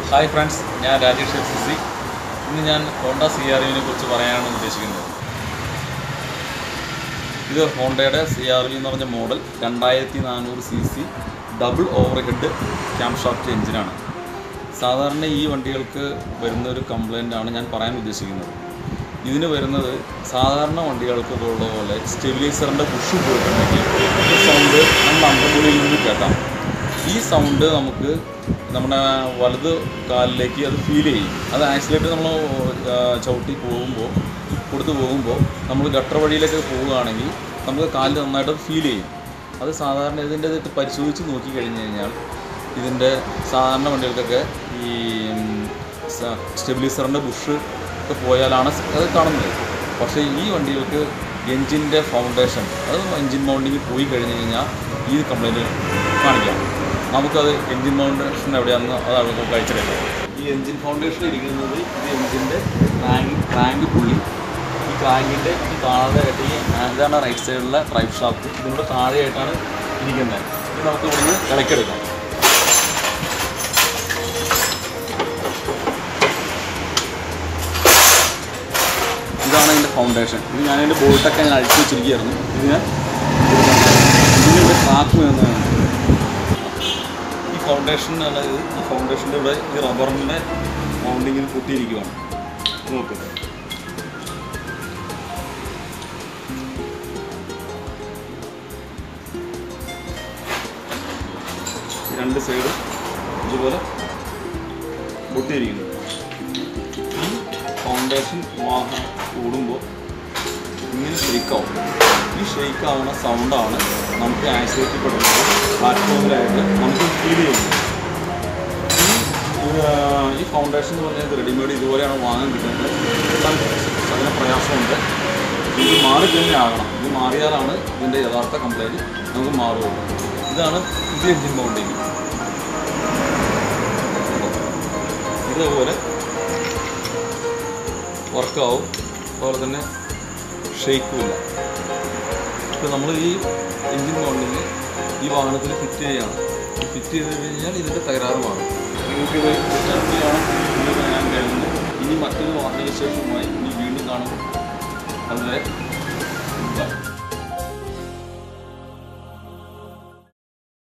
hi friends ഞാൻ Rajesh F C ഇന്ന് ഞാൻ ഹോണ്ട സി ആർ യുവിനെ കുറിച്ച് പറയാനാണ് ഉദ്ദേശിക്കുന്നത് ഇത് ഹോണ്ടയുടെ സി ആർ യു എന്ന് പറഞ്ഞ മോഡൽ രണ്ടായിരത്തി നാനൂറ് C C double overhead camshaft എഞ്ചിനാണ് സാധാരണ ഈ വണ്ടികൾക്ക് വരുന്ന ഒരു കംപ്ലൈൻ്റ് ആണ് ഞാൻ പറയാൻ ഉദ്ദേശിക്കുന്നത് ഇതിന് വരുന്നത് സാധാരണ വണ്ടികൾക്ക് ഉള്ള പോലെ സ്റ്റെബിലൈസറിൻ്റെ പുഷ് പോയിട്ടുണ്ടെങ്കിൽ ഈ സൗണ്ട് നമ്മൾ അണ്ടർബോഡിയിൽ നിന്ന് കേൾക്കാം ഈ സൗണ്ട് നമുക്ക് നമ്മുടെ വലത് കാലിലേക്ക് അത് ഫീൽ ചെയ്യും അത് ആക്സിലേറ്റ് നമ്മൾ ചവിട്ടി പോകുമ്പോൾ കൊടുത്ത് പോകുമ്പോൾ നമ്മൾ ഗട്ടർ വഴിയിലേക്ക് പോവുകയാണെങ്കിൽ നമുക്ക് കാലിൽ നന്നായിട്ട് ഫീൽ ചെയ്യും അത് സാധാരണ ഇതിൻ്റെ ഇത് പരിശോധിച്ച് നോക്കി കഴിഞ്ഞ് കഴിഞ്ഞാൽ ഇതിൻ്റെ സാധാരണ വണ്ടികൾക്കൊക്കെ ഈ സ്റ്റെബിലൈസറിൻ്റെ ബുഷ് ഒക്കെ പോയാലാണ് അത് കാണുന്നത് പക്ഷേ ഈ വണ്ടികൾക്ക് എൻജിൻ്റെ ഫൗണ്ടേഷൻ അത് എൻജിൻ മൗണ്ടിങ് പോയി കഴിഞ്ഞ് കഴിഞ്ഞാൽ ഈ കംപ്ലൈൻറ്റ് കാണിക്കാം നമുക്കത് എൻജിൻ ഫൗണ്ടേഷൻ എവിടെയാണെന്ന് അത് അവിടെ നമുക്ക് അയച്ചിട്ടില്ല ഈ എൻജിൻ ഫൗണ്ടേഷൻ ഇരിക്കുന്നത് ഇത് എൻജിൻ്റെ ക്രാങ്ക് ക്രാങ്ക് പുള്ളി ഈ ക്രാങ്കിൻ്റെ ഈ താഴെയായിട്ട് ഈ ഇതാണ് റൈറ്റ് സൈഡിലെ ഡ്രൈവ് ഷാഫ്റ്റ് ഇതിനോട് താഴെയായിട്ടാണ് ഇരിക്കുന്നത് ഇത് നമുക്ക് ഇവിടുന്ന് ഇളക്കിയെടുക്കാം ഇതാണ് ഇതിൻ്റെ ഫൗണ്ടേഷൻ ഇത് ഞാൻ അതിൻ്റെ ബോൾട്ടൊക്കെ ഞാൻ അഴിച്ചു വെച്ചിരിക്കുകയായിരുന്നു ഇത് ഞാൻ ഇതിൻ്റെ ട്രാക്ക് എന്നതാണ് ഈ ഫൗണ്ടേഷൻ എന്നുള്ളത് ഈ ഫൗണ്ടേഷൻ്റെ ഇവിടെ ഈ റബ്ബറിൻ്റെ മൗണ്ടിങ്ങിൽ പൊട്ടിയിരിക്കുകയാണ് നോക്ക് രണ്ട് സൈഡും ഇതുപോലെ പൊട്ടിയിരിക്കുന്നു ഈ ഫൗണ്ടേഷൻ വാഹനം ഓടുമ്പോൾ ഇങ്ങനെ ഷെയ്ക്കാവും ഈ ഷെയ്ക്ക് ആവുന്ന സൗണ്ടാണ് നമുക്ക് ആക്സിലേറ്റപ്പെടുന്നത് പ്ലാറ്റ്ഫോമിലായിട്ട് നമുക്ക് ഫീൽ ചെയ്യുന്നത് ഈ ആ, ഈ ഫൗണ്ടേഷൻ എന്ന് പറഞ്ഞാൽ റെഡിമെയ്ഡ് ഇതുപോലെയാണ് വാങ്ങാൻ കിട്ടുന്നത് കിട്ടാൻ അതിന് പ്രയാസമുണ്ട് ഇത് മാറി തന്നെ ആകണം ഇത് മാറിയാലാണ് ഇതിൻ്റെ യഥാർത്ഥ കംപ്ലൈൻറ്റ് നമുക്ക് മാറുകയുള്ളൂ ഇതാണ് ഇത് എഞ്ചിൻ മൗണ്ടിങ് ഇതേപോലെ വർക്കാവും അതുപോലെ തന്നെ ഷെയ്ക്കുമില്ല ഇപ്പോൾ നമ്മൾ ഈ എൻജിൻ മൗണ്ടിങ് ഈ വാഹനത്തിൽ ഫിറ്റ് ചെയ്യുകയാണ് ഫിറ്റ് ചെയ്ത് കഴിഞ്ഞാൽ ഇതിൻ്റെ തകരാറ് മാറും നിങ്ങൾക്കിത് വിദ്യാർത്ഥിയാണ് ഇന്ന് ഞാൻ കരുതുന്നത് ഇനി മറ്റൊരു വാഹന വിശേഷവുമായി ഇനി വീണ്ടും കാണും അതുവരെ ബൈ